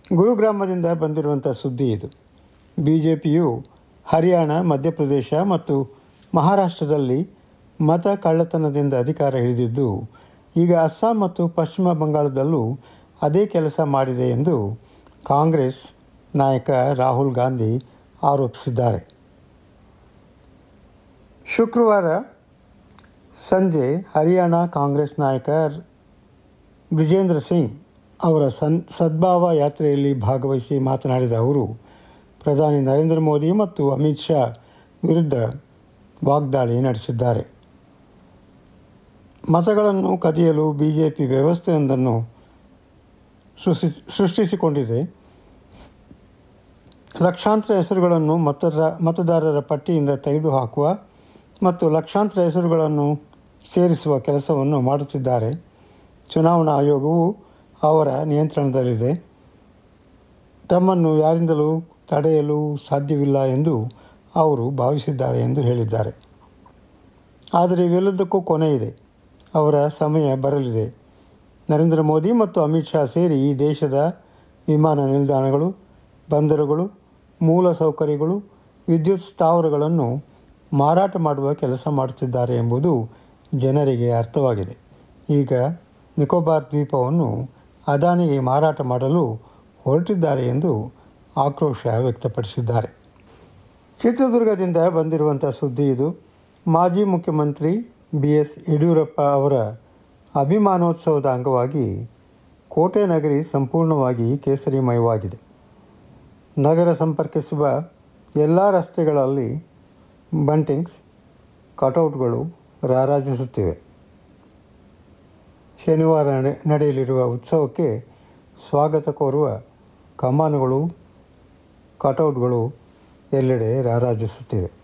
ಗುರುಗ್ರಾಮದಿಂದ ಬಂದಿರುವಂಥ ಸುದ್ದಿ ಇದು ಬಿ ಜೆ ಪಿಯು ಹರಿಯಾಣ ಮಧ್ಯಪ್ರದೇಶ ಮತ್ತು ಮಹಾರಾಷ್ಟ್ರದಲ್ಲಿ ಮತ ಕಳ್ಳತನದಿಂದ ಅಧಿಕಾರ ಹಿಡಿದಿದ್ದು ಈಗ ಅಸ್ಸಾಂ ಮತ್ತು ಪಶ್ಚಿಮ ಬಂಗಾಳದಲ್ಲೂ ಅದೇ ಕೆಲಸ ಮಾಡಿದೆ ಎಂದು ಕಾಂಗ್ರೆಸ್ ನಾಯಕ ರಾಹುಲ್ ಗಾಂಧಿ ಆರೋಪಿಸಿದ್ದಾರೆ ಶುಕ್ರವಾರ ಸಂಜೆ ಹರಿಯಾಣ ಕಾಂಗ್ರೆಸ್ ನಾಯಕ ಬ್ರಿಜೇಂದ್ರ ಸಿಂಗ್ ಅವರ ಸನ್ ಸದ್ಭಾವ ಯಾತ್ರೆಯಲ್ಲಿ ಭಾಗವಹಿಸಿ ಮಾತನಾಡಿದ ಅವರು ಪ್ರಧಾನಿ ನರೇಂದ್ರ ಮೋದಿ ಮತ್ತು ಅಮಿತ್ ಶಾ ವಿರುದ್ಧ ವಾಗ್ದಾಳಿ ನಡೆಸಿದ್ದಾರೆ ಮತಗಳನ್ನು ಕದಿಯಲು ಬಿ ಜೆ ಪಿ ವ್ಯವಸ್ಥೆಯೊಂದನ್ನು ಸೃಷ್ಟಿ ಸೃಷ್ಟಿಸಿಕೊಂಡಿದೆ ಲಕ್ಷಾಂತರ ಹೆಸರುಗಳನ್ನು ಮತದ ಮತದಾರರ ಪಟ್ಟಿಯಿಂದ ತೆಗೆದುಹಾಕುವ ಮತ್ತು ಲಕ್ಷಾಂತರ ಹೆಸರುಗಳನ್ನು ಸೇರಿಸುವ ಕೆಲಸವನ್ನು ಮಾಡುತ್ತಿದ್ದಾರೆ ಚುನಾವಣಾ ಆಯೋಗವು ಅವರ ನಿಯಂತ್ರಣದಲ್ಲಿದೆ ತಮ್ಮನ್ನು ಯಾರಿಂದಲೂ ತಡೆಯಲು ಸಾಧ್ಯವಿಲ್ಲ ಎಂದು ಅವರು ಭಾವಿಸಿದ್ದಾರೆ ಎಂದು ಹೇಳಿದ್ದಾರೆ ಆದರೆ ಇವೆಲ್ಲದಕ್ಕೂ ಕೊನೆ ಇದೆ ಅವರ ಸಮಯ ಬರಲಿದೆ ನರೇಂದ್ರ ಮೋದಿ ಮತ್ತು ಅಮಿತ್ ಶಾ ಸೇರಿ ಈ ದೇಶದ ವಿಮಾನ ನಿಲ್ದಾಣಗಳು ಬಂದರುಗಳು ಮೂಲ ಸೌಕರ್ಯಗಳು ವಿದ್ಯುತ್ ಸ್ಥಾವರಗಳನ್ನು ಮಾರಾಟ ಮಾಡುವ ಕೆಲಸ ಮಾಡುತ್ತಿದ್ದಾರೆ ಎಂಬುದು ಜನರಿಗೆ ಅರ್ಥವಾಗಿದೆ ಈಗ ನಿಕೋಬಾರ್ ದ್ವೀಪವನ್ನು ಅದಾನಿಗೆ ಮಾರಾಟ ಮಾಡಲು ಹೊರಟಿದ್ದಾರೆ ಎಂದು ಆಕ್ರೋಶ ವ್ಯಕ್ತಪಡಿಸಿದ್ದಾರೆ ಚಿತ್ರದುರ್ಗದಿಂದ ಬಂದಿರುವಂಥ ಸುದ್ದಿ ಇದು ಮಾಜಿ ಮುಖ್ಯಮಂತ್ರಿ ಬಿ ಎಸ್ ಯಡಿಯೂರಪ್ಪ ಅವರ ಅಭಿಮಾನೋತ್ಸವದ ಅಂಗವಾಗಿ ಕೋಟೆ ನಗರಿ ಸಂಪೂರ್ಣವಾಗಿ ಕೇಸರಿಮಯವಾಗಿದೆ ನಗರ ಸಂಪರ್ಕಿಸುವ ಎಲ್ಲ ರಸ್ತೆಗಳಲ್ಲಿ ಬಂಟಿಂಗ್ಸ್ ಕಟೌಟ್ಗಳು ರಾರಾಜಿಸುತ್ತಿವೆ ಶನಿವಾರ ನಡೆ ನಡೆಯಲಿರುವ ಉತ್ಸವಕ್ಕೆ ಸ್ವಾಗತ ಕೋರುವ ಕಮಾನುಗಳು ಕಟೌಟ್ಗಳು ಎಲ್ಲೆಡೆ ರಾರಾಜಿಸುತ್ತಿವೆ